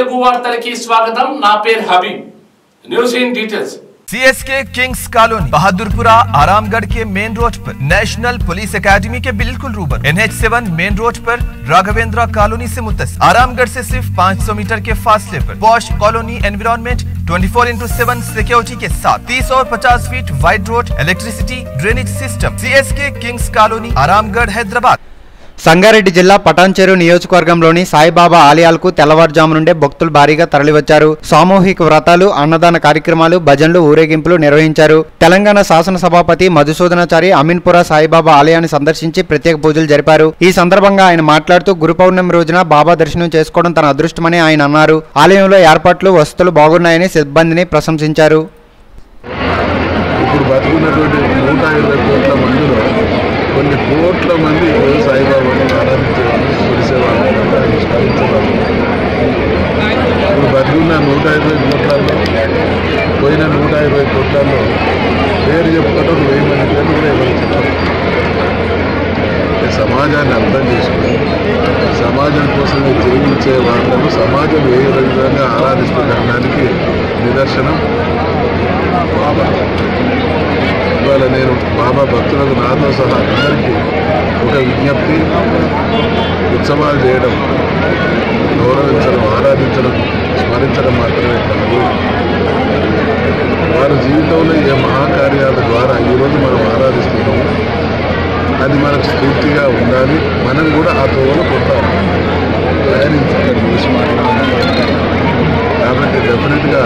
తెలుగు వార్తలకి స్వాగతం నా పేరు Habib news in details CSK kings colony Bahadurpura Aramghar के मेन रोड पर नेशनल पुलिस एकेडमी के बिल्कुल रूबर एनएच सेवन मेन रोड पर राघवेंद्र कॉलोनी से मुतस आरामगढ़ से सिर्फ 500 मीटर के फासले पर posh colony environment 24 into seven security के साथ 30 और 50 feet wide road electricity drainage system CSK kings colony Aramghar Hyderabad Sangareddy జిల్లా పటాన్చెరు నియోజకవర్గంలోని సాయిబాబా ఆలయాలకు తెల్లవారుజాము నుండే భక్తులు భారీగా తరలివచ్చారు సామూహిక వ్రతాలు అన్నదాన కార్యక్రమాలు భజనలు ఊరేగింపులు నిర్వహించారు తెలంగాణ శాసనసభాపతి మధుసూదనాచారి అమీన్పుర సాయిబాబా ఆలయాన్ని సందర్శించి ప్రత్యేక పూజలు జరిపారు ఈ సందర్భంగా ఆయన మాట్లాడుతూ గురు పౌర్ణమి రోజున బాబా దర్శనం చేసుకోవడం తన అదృష్టమని ఆయన అన్నారు ఆలయంలో ఏర్పాట్లు వసతులు బాగున్నాయని సిబ్బందిని ప్రశంసించారు ఇప్పుడు బతుకున్నటువంటి నూట ఇరవై కోట్ల మందిలో కొన్ని కోట్ల మంది ఈరోజు సాయిబాబాను ఆరాధించేవాళ్ళు కొలిసేవాళ్ళు నిష్ఠారించేవాళ్ళు ఇప్పుడు బతుకున్న నూట ఇరవై కోట్లలో పోయిన నూట ఇరవై కోట్లలో పేరు చెప్పుకుంటే ఒక వెయ్యి మంది పేర్లు కూడా ఎవరు చెప్పారు సమాజాన్ని అర్థం చేసుకుని సమాజం కోసం జీవించే వాళ్ళను సమాజం ఏ విధంగా ఆరాధిస్తుందనడానికి నిదర్శనం బాబా ఇవాళ నేను బాబా భక్తులకు నాతో సహా అందరికీ ఒక విజ్ఞప్తి ఉత్సవాలు చేయడం గౌరవించడం ఆరాధించడం స్మరించడం మాత్రమే కాదు వారి జీవితంలో ఏ మహాకార్యాల ద్వారా ఈరోజు మనం ఆరాధిస్తున్నాము అది మనకు స్ఫూర్తిగా ఉండాలి మనం కూడా ఆ తోవలో కొట్టాలి ప్రయాణించాలి చూసి మాట్లాడాలి కాబట్టి డెఫినెట్గా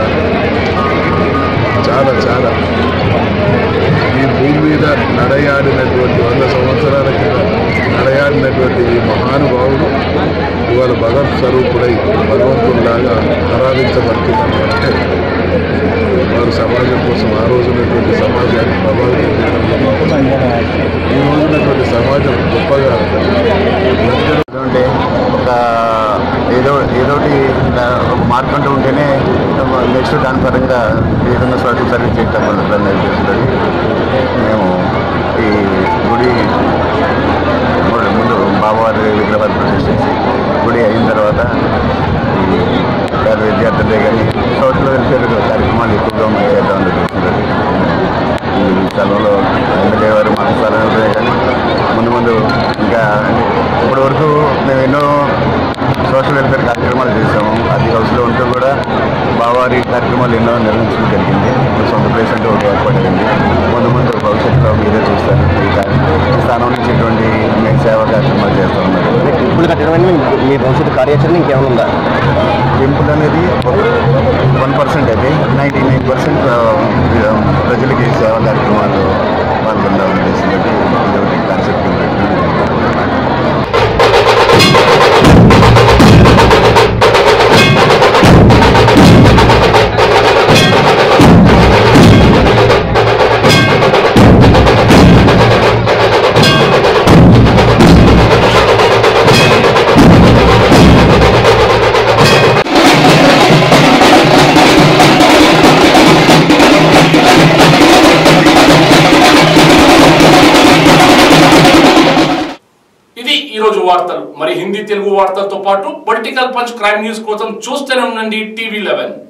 చాలా చాలా ఈ భూమి మీద నడయాడినటువంటి వంద సంవత్సరాల క్రితం నడయాడినటువంటి ఈ మహానుభావుడు ఇవాళ భగవత్ స్వరూపుడై భగవంతుడిలాగా ఆరాధించబడుతున్నారంటే వారు సమాజం కోసం ఆ రోజునటువంటి సమాజాన్ని ప్రభావితం చేయడంలో ఈ రోజునటువంటి సమాజం గొప్పగా అంటే ఒక ఏదో ఏదోటి దా- ఒక మార్క్ అంటూ ఉంటేనే నెక్స్ట్ దాని పరంగా ఈ విధంగా సోషల్ సర్వీస్ చేయటం వల్ల చేస్తుంది మేము ఈ గుడి ముందు- ముందు బాబావారి విగ్రహాలు ప్రతిష్ఠించి గుడి అయిన తర్వాత ఈ పేద విద్యార్థులే కానీ సోషల్ వెల్ఫేర్ కార్యక్రమాలు ఎక్కువగా మనం చేద్దాం జరుగుతుంది ఈ స్థలంలో ఎమ్మెల్యే వారు మన స్థలం ఇవ్వలేదు కానీ ముందు ముందు ఇంకా ఇప్పటి వరకు మేము ఎన్నో సోషల్ వెల్ఫేర్ కార్యక్రమాలు చేసాము అది హౌస్లో ఉంటూ కూడా బావారి కార్యక్రమాలు ఎన్నో నిర్వహించడం జరిగింది ఇప్పుడు సొంత ప్లేస్ అంటే ఒకటి ఏర్పడింది ముందు ముందు భవిష్యత్తులో మీరే చూస్తారు ఈ కార్య- ఈ స్థానం నుంచి ఇటువంటి మేము సేవా కార్యక్రమాలు చేస్తూ ఉన్నారు ఇప్పుడు కట్టడం మీ భవిష్యత్తు కార్యాచరణ ఇంకేమైనా ఉందా టెంపుల్ అనేది వన్ పర్సెంట్ అది నైంటీ నైన్ పర్సెంట్ ప్రజలకి సేవా కార్యక్రమాలు పాల్గొందాం ఉద్దేశంతో ఇది ఒకటి కాన్సెప్ట్ ఇది ఈ రోజు వార్తలు మరి హిందీ తెలుగు వార్తలతో పాటు పొలిటికల్ పంచ్ క్రైమ్ న్యూస్ కోసం చూస్తూనే ఉండండి టీవీ లెవెన్